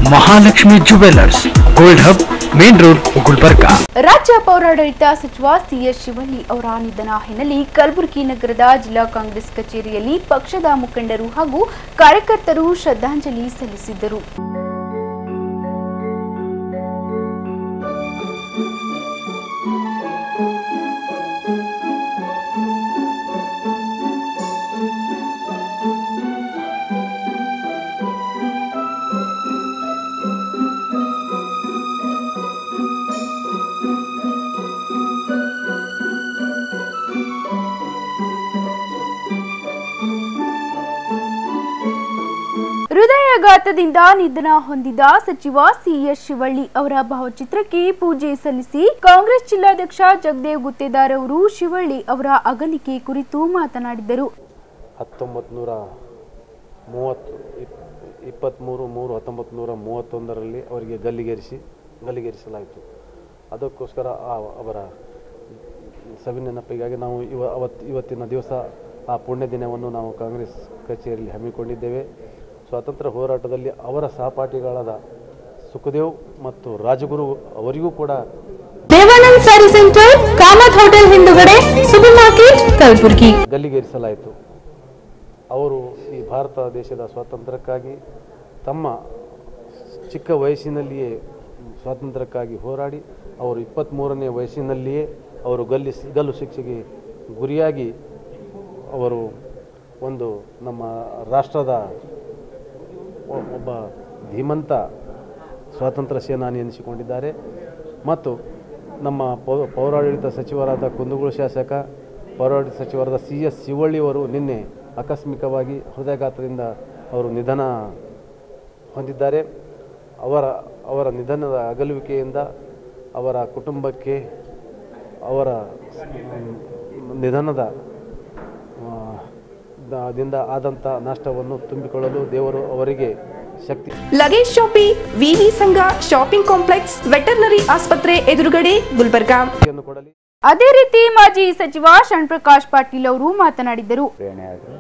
Mahalakshmi jewellers gold hub main road Gulbarga ರಾಜ್ಯ ಪೌರಾಡಳಿತ ಸಚಿವ ಸಿಎಸ್ ಶಿವಳ್ಳಿ ಅವರ ನಿಧನ ಹಿನ್ನೆಲೆ ಕಲಬುರಗಿ ನಗರದ ಜಿಲ್ಲಾ ಕಾಂಗ್ರೆಸ್ ಕಚೇರಿಯಲ್ಲಿ ಪಕ್ಷದ ಮುಖಂಡರು ಹಾಗೂ ಕಾರ್ಯಕರ್ತರು ಶ್ರದ್ಧಾಂಜಲಿ ಸಲ್ಲಿಸಿದ್ದರು ಹೃದಯಾಘಾತದಿಂದ ನಿಧನ ಹೊಂದಿದ ಸಚಿವ ಸಿಎಸ್ ಶಿವಳ್ಳಿ ಅವರ ಭಾವಚಿತ್ರಕ್ಕೆ ಪೂಜೆ ಸಲ್ಲಿಸಿ ಕಾಂಗ್ರೆಸ್ ಜಿಲ್ಲಾಧ್ಯಕ್ಷ ಜಗದೇವ್ ಗುತ್ತೇದಾರ್ ಅವರು ಶಿವಳ್ಳಿ ಅವರ ಅಗಲಿಕೆ ಕುರಿತು ಮಾತನಾಡಿದರು ಹತ್ತೊಂಬತ್ತು ನೂರ ಮೂವತ್ತು ಇಪ್ ಇಪ್ಪತ್ತ್ಮೂರು ಮೂರು ಹತ್ತೊಂಬತ್ತು ನೂರ ಮೂವತ್ತೊಂದರಲ್ಲಿ ಅವರಿಗೆ ಗಲ್ಲಿಗೇರಿಸಿ ಗಲ್ಲಿಗೇರಿಸಲಾಯಿತು ಅದಕ್ಕೋಸ್ಕರ ಆ ಅವರ ಸವಿನೆನಪಿಗಾಗಿ ನಾವು ಇವ ಅವತ್ತು ಇವತ್ತಿನ ದಿವಸ ಆ ಪುಣ್ಯ ದಿನವನ್ನು ನಾವು ಕಾಂಗ್ರೆಸ್ ಕಚೇರಿಯಲ್ಲಿ ಹಮ್ಮಿಕೊಂಡಿದ್ದೇವೆ ಸ್ವಾತಂತ್ರ್ಯ ಹೋರಾಟದಲ್ಲಿ ಅವರ ಸಹಪಾಠಿಗಳಾದ ಸುಖದೇವ್ ಮತ್ತು ರಾಜಗುರು ಅವರಿಗೂ ಕೂಡ ದೇವಾನಂದ್ ಸ್ಯಾರಿ ಸೆಂಟರ್ ಕಾಮತ್ ಹೋಟೆಲ್ ಹಿಂದುಗಡೆ ಸೂಪರ್ ಮಾರ್ಕೆಟ್ ಕಲಬುರಗಿ ಗಲ್ಲಿಗೇರಿಸಲಾಯಿತು ಅವರು ಈ ಭಾರತ ದೇಶದ ಸ್ವಾತಂತ್ರ್ಯಕ್ಕಾಗಿ ತಮ್ಮ ಚಿಕ್ಕ ವಯಸ್ಸಿನಲ್ಲಿಯೇ ಸ್ವಾತಂತ್ರ್ಯಕ್ಕಾಗಿ ಹೋರಾಡಿ ಅವರು ಇಪ್ಪತ್ತ್ಮೂರನೇ ವಯಸ್ಸಿನಲ್ಲಿಯೇ ಅವರು ಗಲ್ಲಿ ಗಲ್ಲು ಶಿಕ್ಷೆಗೆ ಗುರಿಯಾಗಿ ಅವರು ಒಂದು ನಮ್ಮ ರಾಷ್ಟ್ರದ ಒ- ಒಬ್ಬ ಧೀಮಂತ ಸ್ವಾತಂತ್ರ್ಯ ಸೇನಾನಿ ಎನಿಸಿಕೊಂಡಿದ್ದಾರೆ ಮತ್ತು ನಮ್ಮ ಪೌ ಪೌರಾಡಳಿತ ಸಚಿವರಾದ ಕುಂದಗೋಳ ಶಾಸಕ ಪೌರಾಡಳಿತ ಸಚಿವರಾದ ಸಿ ಎಸ್ ಶಿವಳ್ಳಿಯವರು ನಿನ್ನೆ ಆಕಸ್ಮಿಕವಾಗಿ ಹೃದಯಾಘಾತದಿಂದ ಅವರು ನಿಧನ ಹೊಂದಿದ್ದಾರೆ ಅವರ ಅವರ ನಿಧನದ ಅಗಲುವಿಕೆಯಿಂದ ಅವರ ಕುಟುಂಬಕ್ಕೆ ಅವರ ಮ್, ನಿಧನದ ಆ, ದ- ದಿಂದ ಆದಂಥ ನಷ್ಟವನ್ನು ತುಂಬಿಕೊಳ್ಳಲು ದೇವರು ಅವರಿಗೆ ಶಕ್ತಿ ಲಗೇಜ್ ಶಾಪಿ ವಿವಿ ಸಂಘ ಶಾಪಿಂಗ್ ಕಾಂಪ್ಲೆಕ್ಸ್ ವೆಟರ್ನರಿ ಆಸ್ಪತ್ರೆ ಎದುರುಗಡೆ ಗುಲ್ಬರ್ಗಾ ಶಕ್ತಿಯನ್ನು ಕೊಡಲಿ ಅದೇ ರೀತಿ ಮಾಜಿ ಸಚಿವ ಶಣ್ಪ್ರಕಾಶ್ ಪಾಟೀಲ್ ಅವರು ಮಾತನಾಡಿದರು ಪ್ರೇರಣೆ ಆದರು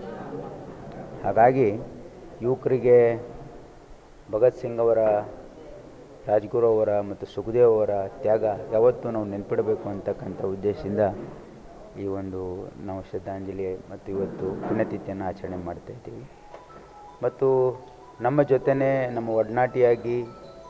ಹಾಗಾಗಿ ಯುವಕರಿಗೆ ಭಗತ್ ಸಿಂಗ್ ಅವರ ರಾಜ್ಗುರು ಅವರ ಮತ್ತು ಸುಖದೇವ್ ಅವರ ತ್ಯಾಗ ಯಾವತ್ತೂ ನಾವು ನೆನ್ಪಿಡಬೇಕು ಅಂತಕ್ಕಂಥ ಉದ್ದೇಶದಿಂದ ಈ ಒಂದು ನಾವು ಶ್ರದ್ಧಾಂಜಲಿ ಮತ್ತು ಇವತ್ತು ಪುಣ್ಯತಿಥಿಯನ್ನು ಆಚರಣೆ ಮಾಡ್ತಾ ಇದ್ದೀವಿ ಮತ್ತು ನಮ್ಮ ಜೊತೆನೇ ನಮ್ಮ ಒಡನಾಟಿಯಾಗಿ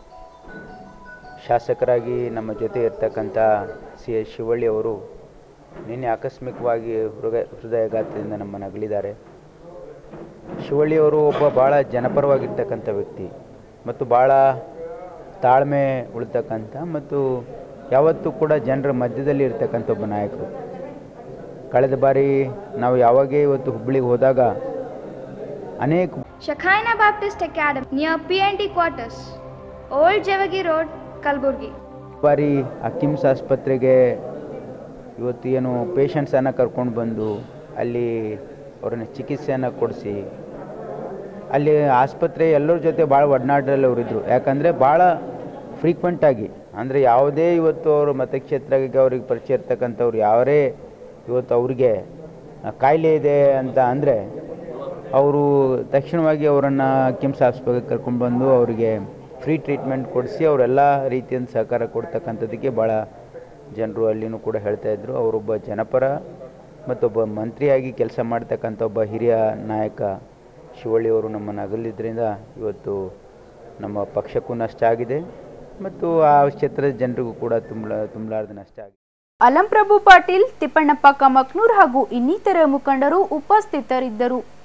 ಶಾಸಕರಾಗಿ ನಮ್ಮ ಜೊತೆ ಇರ್ತಕ್ಕಂಥ ಸಿ ಎಸ್ ಶಿವಳ್ಳಿ ಅವರು ನಿನ್ನೆ ಆಕಸ್ಮಿಕವಾಗಿ ಹೃದಯ ಹೃದಯಾಘಾತದಿಂದ ನಮ್ಮನ್ನು ಅಗಲಿದ್ದಾರೆ ಶಿವಳ್ಳಿಯವರು ಒಬ್ಬ ಭಾಳ ಜನಪರವಾಗಿರ್ತಕ್ಕಂಥ ವ್ಯಕ್ತಿ ಮತ್ತು ಭಾಳ ತಾಳ್ಮೆ ಉಳ್ತಕ್ಕಂಥ ಮತ್ತು ಯಾವತ್ತೂ ಕೂಡ ಜನರ ಮಧ್ಯದಲ್ಲಿ ಇರ್ತಕ್ಕಂಥ ಒಬ್ಬ ನಾಯಕರು ಕಳೆದ ಬಾರಿ ನಾವು ಯಾವಾಗೇ ಇವತ್ತು ಹುಬ್ಬಳ್ಳಿಗೆ ಹೋದಾಗ ಅನೇಕ Shekinah Baptist Academy near PNT quarters, Old Javagi Road, Kalburgi. ಬಾರಿ ಆ ಕಿಮ್ಸ್ ಆಸ್ಪತ್ರೆಗೆ ಇವತ್ತು ಏನು ಪೇಷಂಟ್ಸನ್ನು ಕರ್ಕೊಂಡು ಬಂದು ಅಲ್ಲಿ ಅವ್ರನ್ನ ಚಿಕಿತ್ಸೆಯನ್ನು ಕೊಡಿಸಿ ಅಲ್ಲಿ ಆಸ್ಪತ್ರೆ ಎಲ್ಲರ ಜೊತೆ ಭಾಳ ಒಡನಾಟದಲ್ಲಿ ಅವರಿದ್ದರು ಯಾಕಂದರೆ ಭಾಳ ಫ್ರೀಕ್ವೆಂಟಾಗಿ ಅಂದರೆ ಯಾವುದೇ ಇವತ್ತು ಅವರು ಮತಕ್ಷೇತ್ರಕ್ಕೆ ಅವ್ರಿಗೆ ಪರಿಚಯ ಇರ್ತಕ್ಕಂಥವ್ರು ಯಾರೇ ಇವತ್ತು ಅವ್ರಿಗೆ ಆ, ಕಾಯಿಲೆ ಇದೆ ಅಂತ ಅಂದರೆ ಅವರು ತಕ್ಷಣವಾಗಿ ಅವರನ್ನು ಕಿಮ್ಸ್ ಆಸ್ಪತ್ರೆಗೆ ಕರ್ಕೊಂಡು ಬಂದು ಅವರಿಗೆ ಫ್ರೀ ಟ್ರೀಟ್ಮೆಂಟ್ ಕೊಡಿಸಿ ಅವರೆಲ್ಲ ರೀತಿಯಿಂದ ಸಹಕಾರ ಕೊಡ್ತಕ್ಕಂಥದ್ದಕ್ಕೆ ಭಾಳ ಜನರು ಅಲ್ಲಿನೂ ಕೂಡ ಹೇಳ್ತಾ ಇದ್ದರು ಅವರೊಬ್ಬ ಜನಪರ ಮತ್ತೊಬ್ಬ ಮಂತ್ರಿಯಾಗಿ ಕೆಲಸ ಮಾಡ್ತಕ್ಕಂಥ ಒಬ್ಬ ಹಿರಿಯ ನಾಯಕ ಶಿವಳ್ಳಿಯವರು ನಮ್ಮನ್ನು ಅಗಲಿದ್ರಿಂದ ಇವತ್ತು ನಮ್ಮ ಪಕ್ಷಕ್ಕೂ ನಷ್ಟ ಆಗಿದೆ ಮತ್ತು ಆ ಕ್ಷೇತ್ರದ ಜನರಿಗೂ ಕೂಡ ತುಂಬ ತುಂಬಲಾರ್ದ ನಷ್ಟ ಆಗಿದೆ ಅಲಂಪ್ರಭು ಪಾಟೀಲ್ ತಿಪ್ಪಣ್ಣಪ್ಪ ಕಮಕ್ನೂರ್ ಹಾಗೂ ಇನ್ನಿತರ ಮುಖಂಡರು ಉಪಸ್ಥಿತರಿದ್ದರು